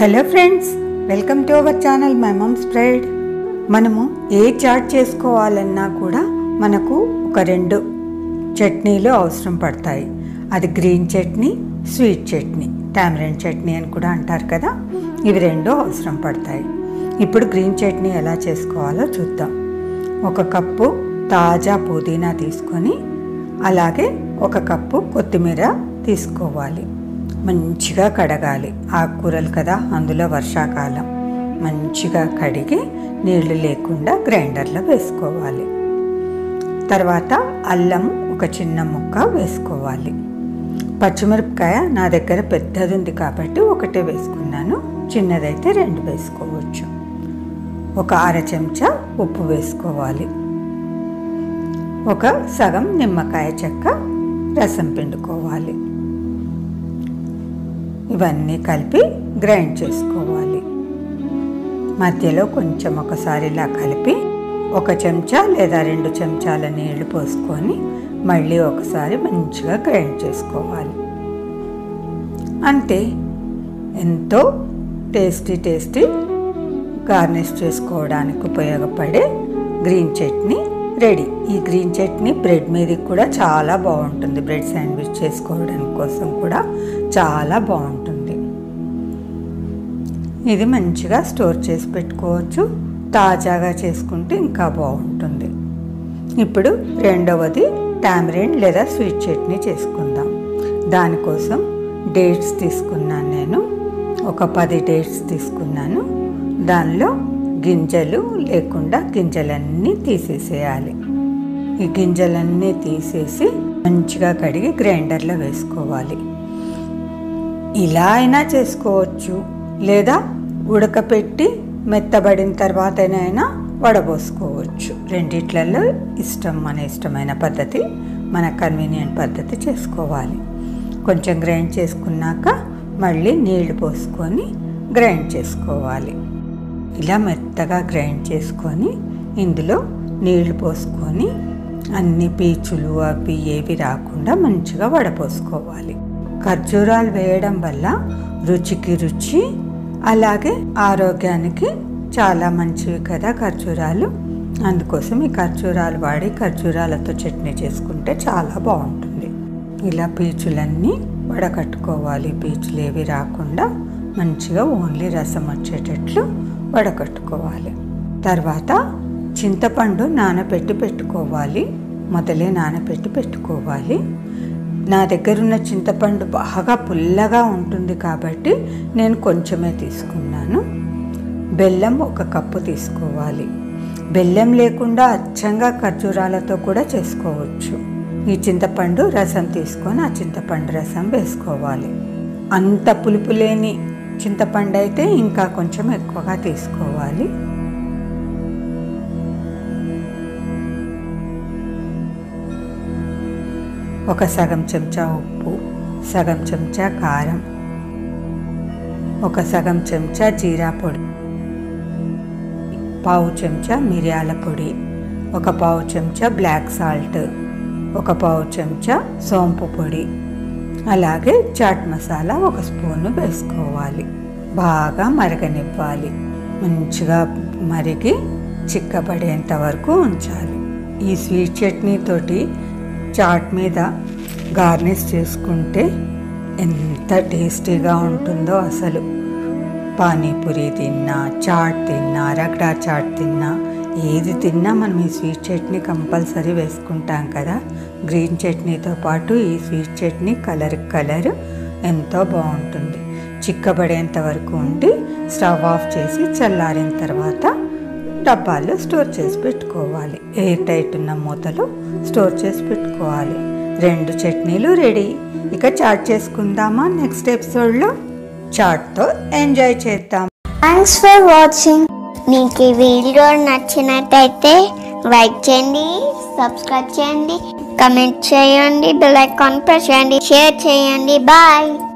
hello friends welcome to our channel my mum spread మనము ఏ chat చేసుకోవాలన్నా కూడా మనకు ఒక రెండు చట్నీలు అవసరం పడతాయి అది green chutney sweet chutney tamarind chutney అని కూడా అంటారు కదా ఇవి రెండు అవసరం పడతాయి ఇప్పుడు గ్రీన్ చట్నీ ఎలా చేసుకోవాలో చూద్దాం ఒక కప్పు తాజా పుదీనా తీసుకొని అలాగే ఒక కప్పు కొత్తిమీర తీసుకోవాలి మంచిగా కడగాలి ఆకుకూరలు కదా అందులో వర్షాకాలం మంచిగా కడిగి నీళ్లు లేకుండా గ్రైండర్లో వేసుకోవాలి తర్వాత అల్లం ఒక చిన్న ముక్క వేసుకోవాలి పచ్చిమిరపకాయ నా దగ్గర పెద్దది ఉంది కాబట్టి ఒకటే వేసుకున్నాను చిన్నదైతే రెండు వేసుకోవచ్చు ఒక అర చెంచా ఉప్పు వేసుకోవాలి ఒక సగం నిమ్మకాయ చెక్క రసం పిండుకోవాలి ఇవన్నీ కలిపి గ్రైండ్ చేసుకోవాలి మధ్యలో కొంచెం ఒకసారి ఇలా కలిపి ఒక చెంచా లేదా రెండు చెంచాల నీళ్లు పోసుకొని మళ్ళీ ఒకసారి మంచిగా గ్రైండ్ చేసుకోవాలి అంతే ఎంతో టేస్టీ టేస్టీ గార్నిష్ చేసుకోవడానికి ఉపయోగపడే గ్రీన్ చట్నీ రెడీ ఈ గ్రీన్ చట్నీ బ్రెడ్ మీద కూడా చాలా బాగుంటుంది బ్రెడ్ శాండ్విచ్ చేసుకోవడానికి కోసం కూడా చాలా బాగుంటుంది ఇది మంచిగా స్టోర్ చేసి పెట్టుకోవచ్చు తాజాగా చేసుకుంటే ఇంకా బాగుంటుంది ఇప్పుడు రెండవది టామరిన్ లేదా స్వీట్ చట్నీ చేసుకుందాం దానికోసం డేట్స్ తీసుకున్నాను నేను ఒక పది డేట్స్ తీసుకున్నాను దానిలో గింజలు లేకుండా గింజలన్నీ తీసేసేయాలి ఈ గింజలన్నీ తీసేసి మంచిగా కడిగి గ్రైండర్లో వేసుకోవాలి ఇలా అయినా చేసుకోవచ్చు లేదా ఉడకపెట్టి మెత్తబడిన తర్వాతనైనా వడబోసుకోవచ్చు రెండిట్లలో ఇష్టం మన ఇష్టమైన పద్ధతి మన కన్వీనియంట్ పద్ధతి చేసుకోవాలి కొంచెం గ్రైండ్ చేసుకున్నాక మళ్ళీ నీళ్లు పోసుకొని గ్రైండ్ చేసుకోవాలి ఇలా మెత్తగా గ్రైండ్ చేసుకొని ఇందులో నీళ్లు పోసుకొని అన్ని పీచులు అవి ఏవి రాకుండా మంచిగా వడపోసుకోవాలి ఖర్జూరాలు వేయడం వల్ల రుచికి రుచి అలాగే ఆరోగ్యానికి చాలా మంచివి కదా ఖర్జూరాలు అందుకోసం ఈ ఖర్జూరాలు వాడి ఖర్జూరాలతో చట్నీ చేసుకుంటే చాలా బాగుంటుంది ఇలా పీచులన్నీ వడకట్టుకోవాలి పీచులు ఏవి రాకుండా మంచిగా ఓన్లీ రసం వచ్చేటట్లు వడకట్టుకోవాలి తర్వాత చింతపండు నానబెట్టి పెట్టుకోవాలి మొదలే నానబెట్టి పెట్టుకోవాలి నా దగ్గర ఉన్న చింతపండు బాగా పుల్లగా ఉంటుంది కాబట్టి నేను కొంచెమే తీసుకున్నాను బెల్లం ఒక కప్పు తీసుకోవాలి బెల్లం లేకుండా అచ్చంగా ఖర్జూరాలతో కూడా చేసుకోవచ్చు ఈ చింతపండు రసం తీసుకొని ఆ చింతపండు రసం వేసుకోవాలి అంత పులుపు లేని చింతపండు అయితే ఇంకా కొంచెం ఎక్కువగా తీసుకోవాలి ఒక సగం చెంచా ఉప్పు సగం చెంచా కారం ఒక సగం చెంచా జీరా పొడి పావు చెంచా మిరియాల పొడి ఒక పావు చెంచా బ్లాక్ సాల్ట్ ఒక పావు చెంచా సోంపు పొడి అలాగే చాట్ మసాలా ఒక స్పూను వేసుకోవాలి బాగా మరగనివ్వాలి మంచిగా మరిగి చిక్కబడేంత వరకు ఉంచాలి ఈ స్వీట్ చట్నీ తోటి చాట్ మీద గార్నిష్ చేసుకుంటే ఎంత టేస్టీగా ఉంటుందో అసలు పానీపూరి తిన్నా చాట్ తిన్నా రగడా చాట్ తిన్నా ఏది తిన్నా మనం ఈ స్వీట్ చట్నీ కంపల్సరీ వేసుకుంటాం కదా గ్రీన్ చట్నీతో పాటు ఈ స్వీట్ చట్నీ కలర్ కలర్ ఎంతో బాగుంటుంది చిక్కబడేంత వరకు ఉండి స్టవ్ ఆఫ్ చేసి చల్లారిన తర్వాత డబ్బాల్లో స్టోర్ చేసి పెట్టుకోవాలి ఎయిర్ టైట్ ఉన్న మూతలో స్టోర్ చేసి పెట్టుకోవాలి రెండు చట్నీలు రెడీ ఇక చాట్ చేసుకుందామా నెక్స్ట్ ఎపిసోడ్లో చాట్తో ఎంజాయ్ చేద్దాం థ్యాంక్స్ ఫర్ వాచింగ్ మీకు ఈ వీడియో నచ్చినట్టయితే లైక్ చేయండి సబ్స్క్రైబ్ చేయండి కమెంట్ చేయండి బెల్ ఐకాన్ ప్రెస్ చేయండి షేర్ చేయండి బాయ్